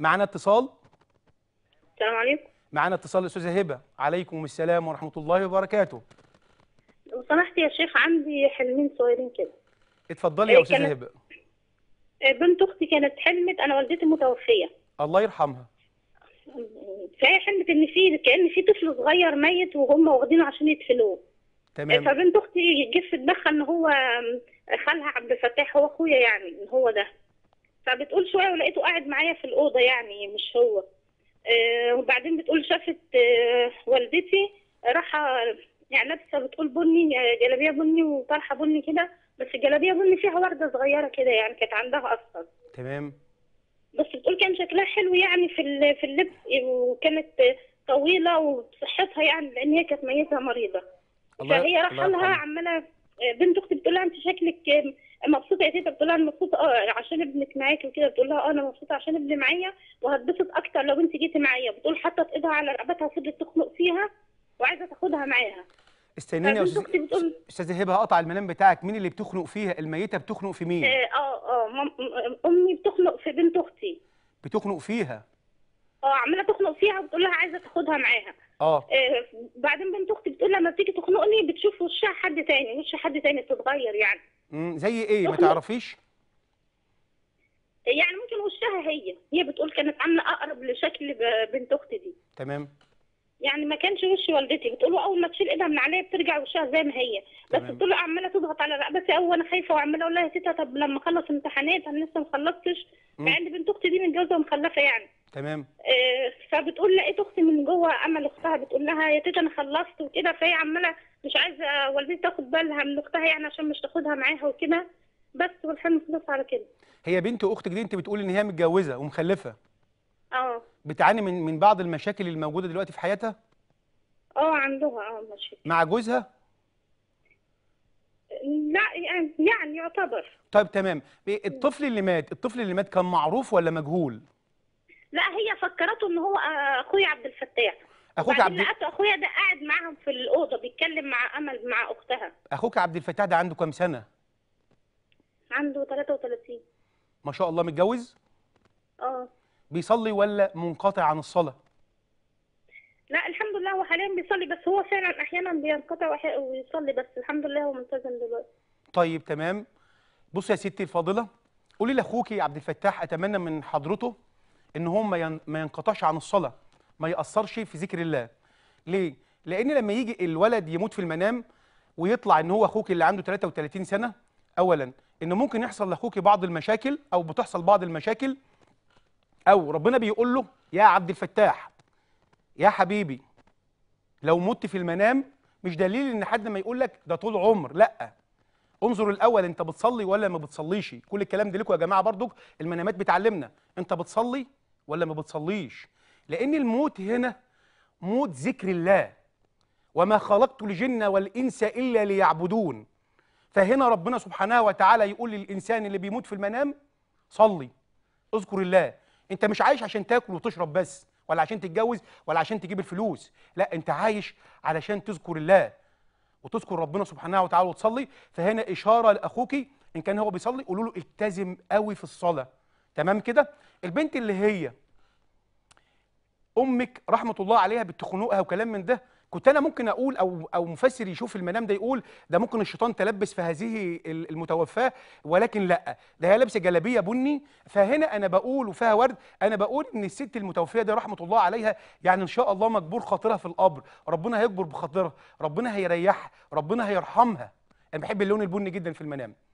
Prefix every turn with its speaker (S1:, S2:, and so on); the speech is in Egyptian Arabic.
S1: معانا اتصال
S2: السلام عليكم
S1: معانا اتصال الاستاذه هبه عليكم السلام ورحمه الله وبركاته
S2: لو سمحت يا شيخ عندي حلمين صغيرين كده
S1: اتفضلي يا
S2: إيه،
S1: استاذه
S2: كانت-
S1: هبه
S2: آه، بنت اختي كانت حلمت انا والدتي متوفيه
S1: الله يرحمها
S2: فهي حلمت ان في كان في طفل صغير ميت وهم واخدينه عشان يدفنوه
S1: تمام
S2: فبنت اختي جه في دماغها ان هو خالها عبد الفتاح هو اخويا يعني ان هو ده فبتقول شويه ولقيته قاعد معايا في الاوضه يعني مش هو آه، وبعدين بتقول شافت آه، والدتي راحه يعني لابسه بتقول بني آه، جلابيه بني وطرحه بني كده بس الجلابيه بني فيها ورده صغيره كده يعني كانت عندها اصلا
S1: تمام
S2: بس بتقول كان شكلها حلو يعني في ال- في اللبس وكانت طويله وصحتها يعني لان هي كانت ميته مريضه
S1: الله
S2: فهي راح
S1: الله
S2: لها
S1: يرحمها.
S2: عماله بنت اختي بتقول لها انت شكلك مبسوطه يا تيتا بتقول لها انا مبسوطه اه عشان ابنك معاكي وكده بتقول لها اه انا مبسوطه عشان ابني معايا وهتبسط اكتر لو انت جيتي معايا بتقول حطت ايدها على رقبتها وفضلت تخنق فيها وعايزه تاخدها معاها
S1: استنيني يا
S2: فبنت
S1: استاذ
S2: اختي بتقول
S1: استاذه هبه هقطع المنام بتاعك مين اللي بتخنق فيها الميته بتخنق في مين
S2: اه اه آه، مام- امي بتخنق في بنت اختي
S1: بتخنق فيها
S2: اه عماله تخنق فيها وبتقول لها عايزه تاخدها معاها
S1: اه
S2: آه، بعدين بنت اختي بتقول لما بتيجي تخنقني بتشوف وشها حد تاني وش حد تاني بتتغير يعني
S1: مم، زي ايه ما
S2: تخنق.
S1: تعرفيش
S2: يعني ممكن وشها هي هي بتقول كانت عامله اقرب لشكل ب- بنت اختي دي
S1: تمام
S2: يعني ما كانش وش والدتي بتقول له اول ما تشيل ايدها من عليا بترجع وشها زي ما هي بس
S1: تمام.
S2: بتقول له عماله تضغط على رقبتي قوي وانا خايفه وعماله اقول لها يا تيتا طب لما اخلص امتحانات انا لسه ما خلصتش
S1: مم.
S2: مع ان بنت اختي دي متجوزه ومخلفه يعني
S1: تمام
S2: آه، فبتقول لقيت اختي من جوه امل اختها بتقول لها يا تيتا انا خلصت وكده فهي عماله مش عايزه والدتي تاخد بالها من اختها يعني عشان مش تاخدها معاها وكده بس والحلم خلص على كده
S1: هي بنت اختك دي انت بتقول ان هي متجوزه ومخلفه
S2: اه
S1: بتعاني من من بعض المشاكل الموجوده دلوقتي في حياتها
S2: اه عندها اه ماشي
S1: مع جوزها
S2: لا يعني يعني يعتبر
S1: طيب تمام إيه الطفل اللي مات الطفل اللي مات كان معروف ولا مجهول
S2: لا هي فكرته ان هو آه، اخويا عبد الفتاح
S1: اخوك
S2: وبعدين
S1: عبد
S2: لقيت اخويا ده قاعد معاهم في الاوضه بيتكلم مع امل مع اختها
S1: اخوك عبد الفتاح ده عنده كام سنه
S2: عنده 33
S1: ما شاء الله متجوز
S2: اه
S1: بيصلي ولا منقطع عن الصلاه
S2: لا الحمد لله هو حاليا بيصلي بس هو فعلا احيانا بينقطع وح- ويصلي بس الحمد لله هو ملتزم دلوقتي
S1: طيب تمام بص يا ستي الفاضله قولي لاخوكي عبد الفتاح اتمنى من حضرته ان هو ما ين- ما ينقطعش عن الصلاه ما ياثرش في ذكر الله ليه لان لما يجي الولد يموت في المنام ويطلع ان هو اخوك اللي عنده 33 سنه اولا ان ممكن يحصل لاخوك بعض المشاكل او بتحصل بعض المشاكل او ربنا بيقول له يا عبد الفتاح يا حبيبي لو مت في المنام مش دليل ان حد ما يقول لك ده طول عمر لا انظر الاول انت بتصلي ولا ما بتصليش كل الكلام ده لكم يا جماعه برضو المنامات بتعلمنا انت بتصلي ولا ما بتصليش لان الموت هنا موت ذكر الله وما خلقت الجن والانس الا ليعبدون فهنا ربنا سبحانه وتعالى يقول للانسان اللي بيموت في المنام صلي اذكر الله انت مش عايش عشان تاكل وتشرب بس ولا عشان تتجوز ولا عشان تجيب الفلوس لا انت عايش علشان تذكر الله وتذكر ربنا سبحانه وتعالى وتصلي فهنا اشاره لاخوك ان كان هو بيصلي قولوا له التزم قوي في الصلاه تمام كده البنت اللي هي امك رحمه الله عليها بتخنقها وكلام من ده كنت انا ممكن اقول او او مفسر يشوف المنام ده يقول ده ممكن الشيطان تلبس في هذه ال- المتوفاه ولكن لا ده هي لابسه جلابيه بني فهنا انا بقول وفيها ورد انا بقول ان الست المتوفيه دي رحمه الله عليها يعني ان شاء الله مجبور خاطرها في القبر ربنا هيجبر بخاطرها ربنا هيريحها ربنا هيرحمها انا بحب اللون البني جدا في المنام